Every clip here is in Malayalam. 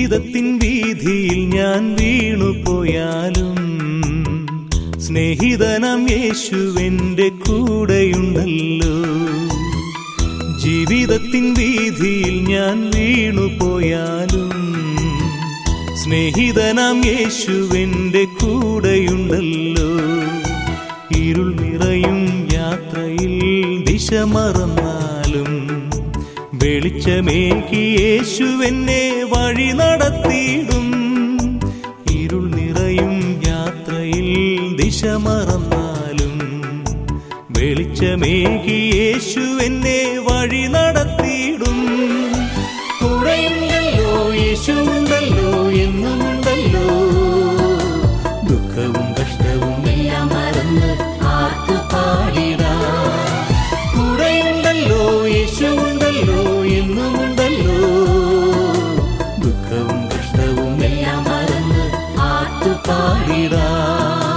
ജീവിതത്തിൻ വീതിയിൽ ഞാൻ വീണുപോയാലും സ്നേഹിതനം യേശുവെന്റെ കൂടെയുണ്ടല്ലോ ജീവിതത്തിൻ വീതിയിൽ ഞാൻ വീണുപോയാലും സ്നേഹിതനാം യേശുവെന്റെ കൂടെയുണ്ടല്ലോ ഇരുൾ നിറയും യാത്രയിൽ ദിശ മറന്നാലും വെളിച്ചമേകി യേശുവെന്നെ വഴി നടത്തിയിടും ഇരുൾ നിറയും യാത്രയിൽ ദിശ മറന്നാലും വെളിച്ചമേകി യേശുവെന്നെ വഴി നടത്തിയിടും കൂടെയുണ്ടല്ലോ യേശുണ്ടല്ലോ എന്നുമുണ്ടല്ലോ ദുഃഖവും കഷ്ടവും എല്ലാം മറന്ന് ആർത്തു പാടിടാം കൂടെയുണ്ടല്ലോ യേശുണ്ടല്ലോ എന്നുമുണ്ടല്ലോ ദുഃഖവും കഷ്ടവും എല്ലാം മറന്ന് ആർത്തു പാടിടാം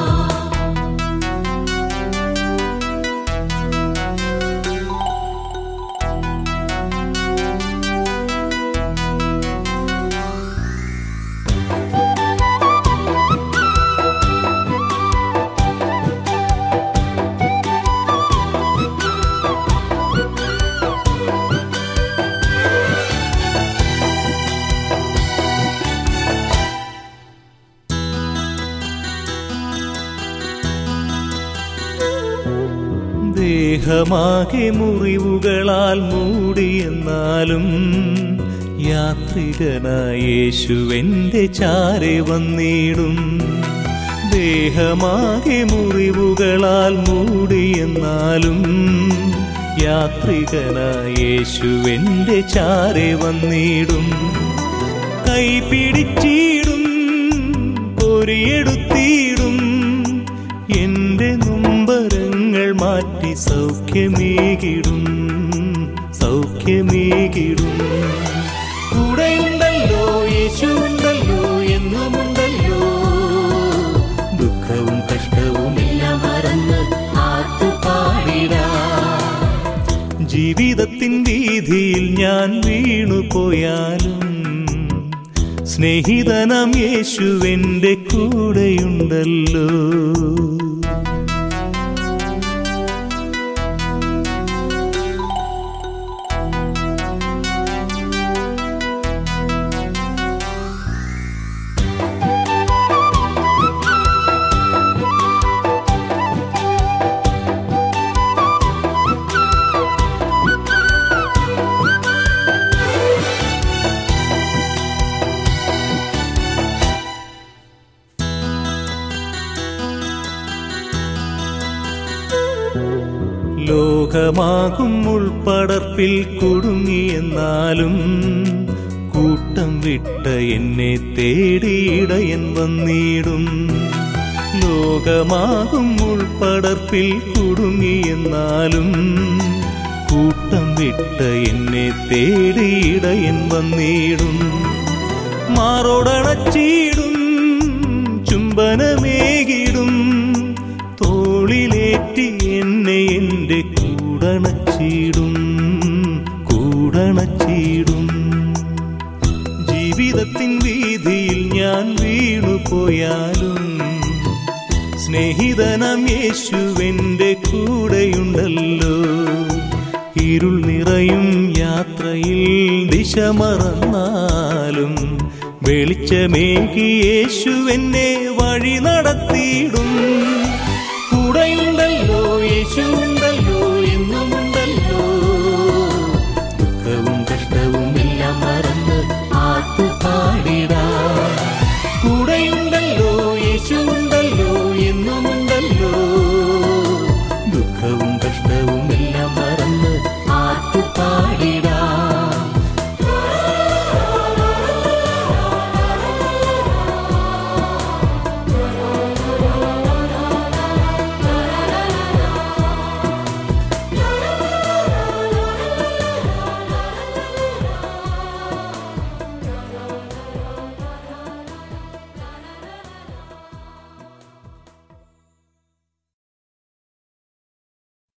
ദേഹമാകെ മുറിവുകളാൽ മൂടിയെന്നാലും യാത്രികനായ യേശുവെന്റെ ചാരെ വന്നിടും ദേഹമാകെ മുറിവുകളാൽ മൂടിയെന്നാലും യാത്രികനായ യേശുവെന്റെ ചാരെ വന്നിടും കൈ പിടിച്ചിടും പൊരിയെടുത്തിടും എന്റെ നൊമ്പരങ്ങൾ മാറ്റി സൗഖ്യമേകിടും സൗഖ്യമേകിടും കൂടെയുണ്ടല്ലോ യേശുണ്ടല്ലോ എന്നുമുണ്ടല്ലോ ദുഃഖവും കഷ്ടവും എല്ലാം മറന്ന് ആർത്തു പാടിടാം ജീവിതത്തിൻ വീതിയിൽ ഞാൻ വീണുപോയാലും സ്നേഹിതനാം യേശുവെന്റെ കൂടെയുണ്ടല്ലോ ലോകമാകും ഉൾപ്പടർപ്പിൽ കുടുങ്ങിയെന്നാലും കൂട്ടം വിട്ട എന്നെ തേടിയിടയൻ വന്നിടും ലോകമാകും ഉൾപ്പടർപ്പിൽ കുടുങ്ങിയെന്നാലും കൂട്ടം വിട്ട എന്നെ തേടിയിടയൻ വന്നിടും മാറോടണച്ചിടും ചുംബനമേകിടും തോളിലേറ്റി എന്നെ എൻ്റെ കൂടണച്ചിടും കൂടണച്ചിടും ജീവിതത്തിൻ വീതിയിൽ ഞാൻ വീണുപോയാലും സ്നേഹിതനം യേശുവെന്റെ കൂടെയുണ്ടല്ലോ ഇരുൾ നിറയും യാത്രയിൽ ദിശ മറന്നാലും വെളിച്ചമേകി യേശുവെന്നെ വഴി നടത്തി